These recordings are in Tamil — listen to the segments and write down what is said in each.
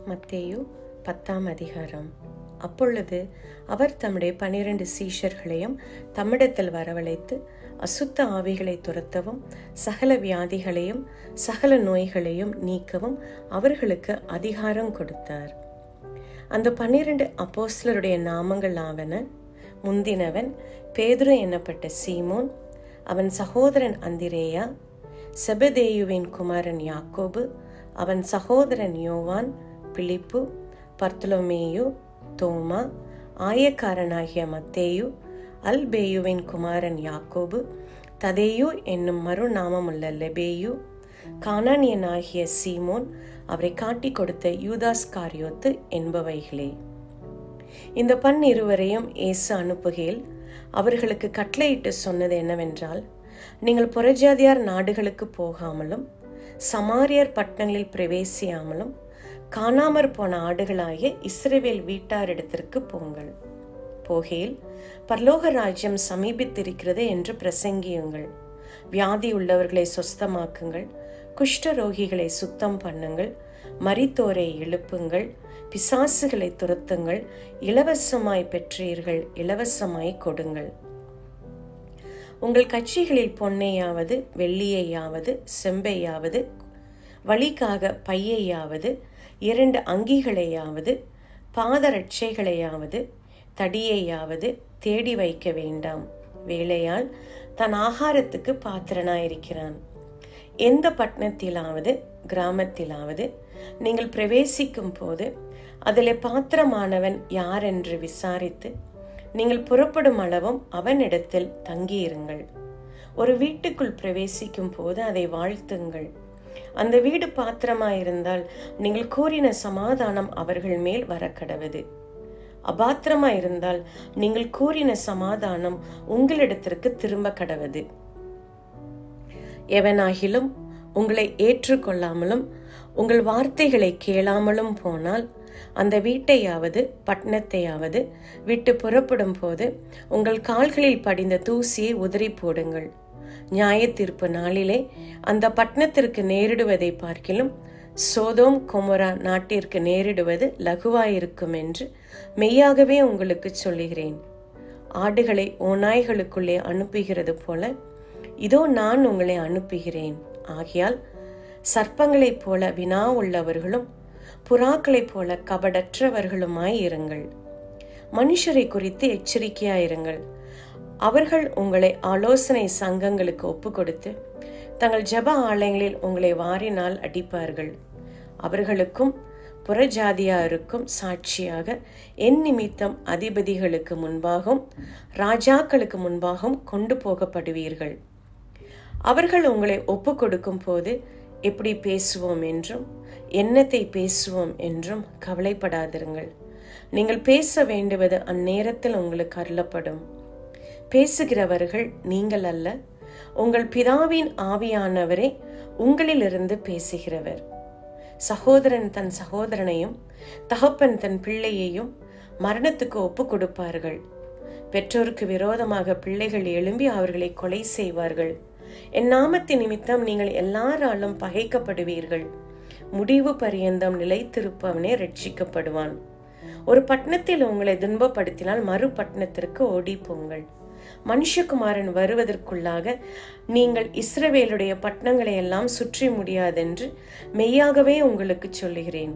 மத்தேயு பத்தாம் அதிகாரம் அப்பொழுது அவர் தம்முடைய பனிரெண்டு சீஷர்களையும் தம்மிடத்தில் வரவழைத்து அசுத்த ஆவிகளை துரத்தவும் சகல வியாதிகளையும் சகல நோய்களையும் நீக்கவும் அவர்களுக்கு அதிகாரம் கொடுத்தார் அந்த பன்னிரண்டு அப்போஸ்லருடைய நாமங்கள் ஆவன முந்தினவன் பேதுரு எனப்பட்ட சீமோன் அவன் சகோதரன் அந்திரேயா செபதேயுவின் குமாரன் யாக்கோபு அவன் சகோதரன் யோவான் பிலிப்பு பர்த்தலோமேயு தோமா ஆயக்காரனாகிய மத்தேயு அல்பேயுவின் குமாரன் யாக்கோபு ததேயு என்னும் மறுநாமமுள்ள லெபேயு கானானியனாகிய சீமோன் அவரை காட்டிக் கொடுத்த யூதாஸ் காரியோத்து என்பவைகளே இந்த பன் இருவரையும் இயேசு அனுப்புகையில் அவர்களுக்கு கட்டளையிட்டு சொன்னது என்னவென்றால் நீங்கள் புறஜாதியார் நாடுகளுக்கு போகாமலும் சமாரியர் பட்டணங்களில் பிரவேசியாமலும் காணாமற் போன ஆடுகளாகிய இஸ்ரேவேல் வீட்டாரிடத்திற்கு போங்கள் போகையில் பரலோக ராஜ்யம் சமீபித்திருக்கிறது என்று பிரசங்கியுங்கள் வியாதி உள்ளவர்களை சொஸ்தமாக்குங்கள் குஷ்ட ரோகிகளை சுத்தம் பண்ணுங்கள் மரித்தோரை எழுப்புங்கள் பிசாசுகளை துரத்துங்கள் இலவசமாய் பெற்றீர்கள் இலவசமாய் கொடுங்கள் உங்கள் கட்சிகளில் பொன்னையாவது வெள்ளியையாவது செம்பையாவது வழிக்காக பையையாவது இரண்டு அங்கிகளையாவது பாதரட்சைகளையாவது தடியையாவது தேடி வைக்க வேண்டாம் வேலையால் தன் ஆகாரத்துக்கு பாத்திரனாயிருக்கிறான் எந்த பட்டணத்திலாவது கிராமத்திலாவது நீங்கள் பிரவேசிக்கும் போது அதில் பாத்திரமானவன் யார் என்று விசாரித்து நீங்கள் புறப்படும் அளவும் அவனிடத்தில் தங்கியிருங்கள் ஒரு வீட்டுக்குள் பிரவேசிக்கும் போது அதை வாழ்த்துங்கள் அந்த வீடு பாத்திரமாயிருந்தால் நீங்கள் கூறின சமாதானம் அவர்கள் மேல் வரக்கடவது அபாத்திரமாயிருந்தால் நீங்கள் கூறின சமாதானம் உங்களிடத்திற்கு திரும்ப கடவது எவனாகிலும் உங்களை ஏற்றுக்கொள்ளாமலும் உங்கள் வார்த்தைகளை கேளாமலும் போனால் அந்த வீட்டையாவது பட்டணத்தையாவது விட்டு புறப்படும் போது உங்கள் கால்களில் படிந்த தூசியை உதறி போடுங்கள் நியாய தீர்ப்பு நாளிலே அந்த பட்டணத்திற்கு நேரிடுவதை பார்க்கிலும் சோதோம் கொமரா நாட்டிற்கு நேரிடுவது லகுவாயிருக்கும் என்று மெய்யாகவே உங்களுக்கு சொல்லுகிறேன் ஆடுகளை ஓநாய்களுக்குள்ளே அனுப்புகிறது போல இதோ நான் உங்களை அனுப்புகிறேன் ஆகையால் சர்ப்பங்களைப் போல வினா உள்ளவர்களும் புறாக்களைப் போல கபடற்றவர்களுமாய் இருங்கள் மனுஷரை குறித்து எச்சரிக்கையாயிருங்கள் அவர்கள் உங்களை ஆலோசனை சங்கங்களுக்கு ஒப்பு கொடுத்து தங்கள் ஜப ஆலயங்களில் உங்களை வாரினால் அடிப்பார்கள் அவர்களுக்கும் புறஜாதியாருக்கும் சாட்சியாக என் நிமித்தம் அதிபதிகளுக்கு முன்பாகவும் ராஜாக்களுக்கு முன்பாகவும் கொண்டு போகப்படுவீர்கள் அவர்கள் உங்களை ஒப்பு கொடுக்கும் போது எப்படி பேசுவோம் என்றும் என்னத்தை பேசுவோம் என்றும் கவலைப்படாதிருங்கள் நீங்கள் பேச வேண்டுவது அந்நேரத்தில் உங்களுக்கு அருளப்படும் பேசுகிறவர்கள் நீங்கள் அல்ல உங்கள் பிதாவின் ஆவியானவரே உங்களிலிருந்து பேசுகிறவர் சகோதரன் தன் சகோதரனையும் தகப்பன் தன் பிள்ளையையும் மரணத்துக்கு ஒப்பு கொடுப்பார்கள் பெற்றோருக்கு விரோதமாக பிள்ளைகள் எழும்பி அவர்களை கொலை செய்வார்கள் என் நாமத்தின் நிமித்தம் நீங்கள் எல்லாராலும் பகைக்கப்படுவீர்கள் முடிவு பரியந்தம் நிலைத்திருப்பவனே ரட்சிக்கப்படுவான் ஒரு பட்டணத்தில் உங்களை துன்பப்படுத்தினால் மறு பட்டணத்திற்கு ஓடி போங்கள் மனுஷகுமாரன் வருவதற்குள்ளாக நீங்கள் இஸ்ரவேலுடைய பட்டணங்களை எல்லாம் சுற்றி முடியாதென்று மெய்யாகவே உங்களுக்கு சொல்லுகிறேன்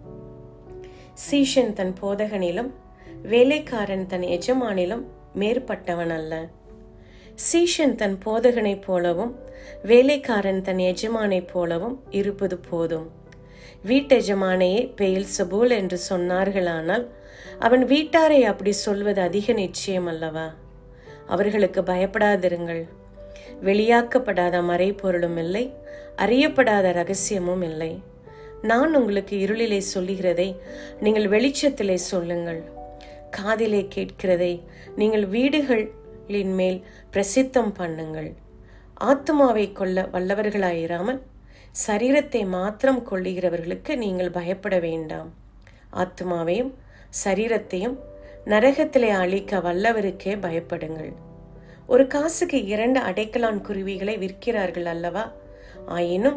சீஷன் தன் போதகனிலும் வேலைக்காரன் தன் எஜமானிலும் மேற்பட்டவன் அல்ல சீஷன் தன் போதகனைப் போலவும் வேலைக்காரன் தன் எஜமானைப் போலவும் இருப்பது போதும் வீட்டெஜமானையே பெயில் சபூல் என்று சொன்னார்களானால் அவன் வீட்டாரை அப்படி சொல்வது அதிக நிச்சயம் அல்லவா அவர்களுக்கு பயப்படாதிருங்கள் வெளியாக்கப்படாத மறைப்பொருளும் இல்லை அறியப்படாத ரகசியமும் இல்லை நான் உங்களுக்கு இருளிலே சொல்லுகிறதை நீங்கள் வெளிச்சத்திலே சொல்லுங்கள் காதிலே கேட்கிறதை நீங்கள் வீடுகளின் மேல் பிரசித்தம் பண்ணுங்கள் ஆத்மாவை கொள்ள வல்லவர்களாயிராமல் சரீரத்தை மாத்திரம் கொள்ளுகிறவர்களுக்கு நீங்கள் பயப்பட வேண்டாம் ஆத்மாவையும் சரீரத்தையும் நரகத்திலே அழிக்க வல்லவருக்கே பயப்படுங்கள் ஒரு காசுக்கு இரண்டு அடைக்கலான் குருவிகளை விற்கிறார்கள் அல்லவா ஆயினும்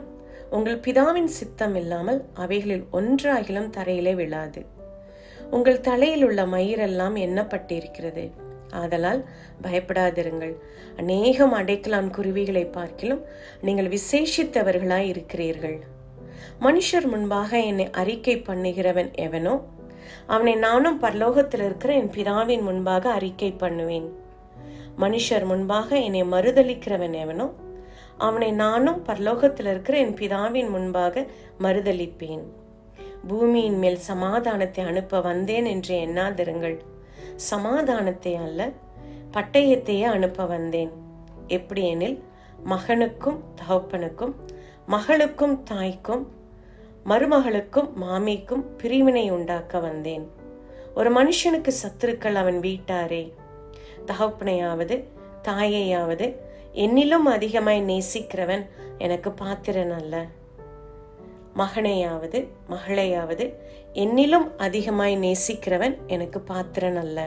உங்கள் பிதாவின் சித்தம் இல்லாமல் அவைகளில் ஒன்றாகிலும் தரையிலே விழாது உங்கள் தலையில் உள்ள மயிரெல்லாம் எண்ணப்பட்டிருக்கிறது ஆதலால் பயப்படாதிருங்கள் அநேகம் அடைக்கலான் குருவிகளை பார்க்கிலும் நீங்கள் விசேஷித்தவர்களாய் இருக்கிறீர்கள் மனுஷர் முன்பாக என்னை அறிக்கை பண்ணுகிறவன் எவனோ அவனை நானும் பரலோகத்தில் இருக்கிற என் பிதாவின் முன்பாக அறிக்கை பண்ணுவேன் மனுஷர் முன்பாக என்னை மறுதளிக்கிறவன் எவனோ அவனை நானும் பரலோகத்தில் இருக்கிற என் பிதாவின் முன்பாக மறுதளிப்பேன் பூமியின் மேல் சமாதானத்தை அனுப்ப வந்தேன் என்று எண்ணாதிருங்கள் சமாதானத்தை அல்ல பட்டயத்தையே அனுப்ப வந்தேன் எப்படி எனில் மகனுக்கும் தகப்பனுக்கும் மகளுக்கும் தாய்க்கும் மருமகளுக்கும் மாமிக்கும் பிரிவினை உண்டாக்க வந்தேன் ஒரு மனுஷனுக்கு சத்துருக்கள் அவன் வீட்டாரே தகப்பனையாவது தாயையாவது என்னிலும் அதிகமாய் நேசிக்கிறவன் எனக்கு பாத்திரன் அல்ல மகனையாவது மகளையாவது என்னிலும் அதிகமாய் நேசிக்கிறவன் எனக்கு பாத்திரன் அல்ல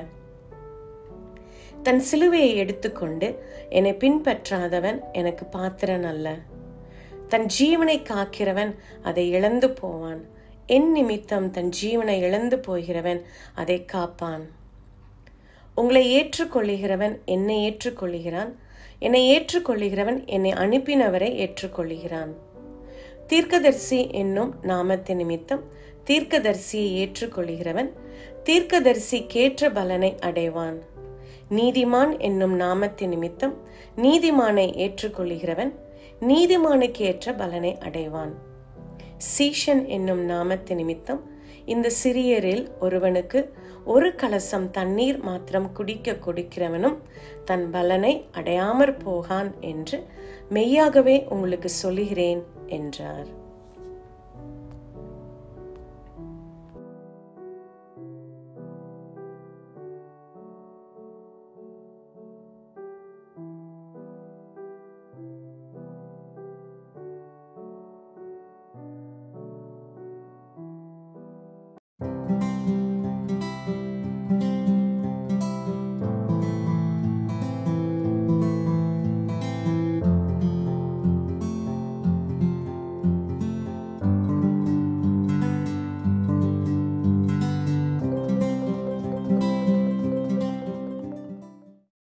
தன் சிலுவையை எடுத்துக்கொண்டு என்னை பின்பற்றாதவன் எனக்கு பாத்திரன் அல்ல தன் ஜீவனை காக்கிறவன் அதை இழந்து போவான் என் நிமித்தம் தன் ஜீவனை இழந்து போகிறவன் அதை காப்பான் உங்களை ஏற்றுக்கொள்ளுகிறவன் என்னை ஏற்றுக்கொள்ளுகிறான் என்னை ஏற்றுக்கொள்ளுகிறவன் என்னை அனுப்பினவரை ஏற்றுக்கொள்ளுகிறான் தீர்க்கதர்சி என்னும் நாமத்தின் நிமித்தம் தீர்க்கதர்சியை ஏற்றுக்கொள்கிறவன் தீர்க்கதர்சிக்கேற்ற பலனை அடைவான் நீதிமான் என்னும் நாமத்தின் நிமித்தம் நீதிமானை ஏற்றுக்கொள்கிறவன் நீதிமானுக்கு ஏற்ற பலனை அடைவான் சீஷன் என்னும் நாமத்தின் நிமித்தம் இந்த சிறியரில் ஒருவனுக்கு ஒரு கலசம் தண்ணீர் மாத்திரம் குடிக்க கொடுக்கிறவனும் தன் பலனை அடையாமற் போகான் என்று மெய்யாகவே உங்களுக்கு சொல்லுகிறேன் என்றார்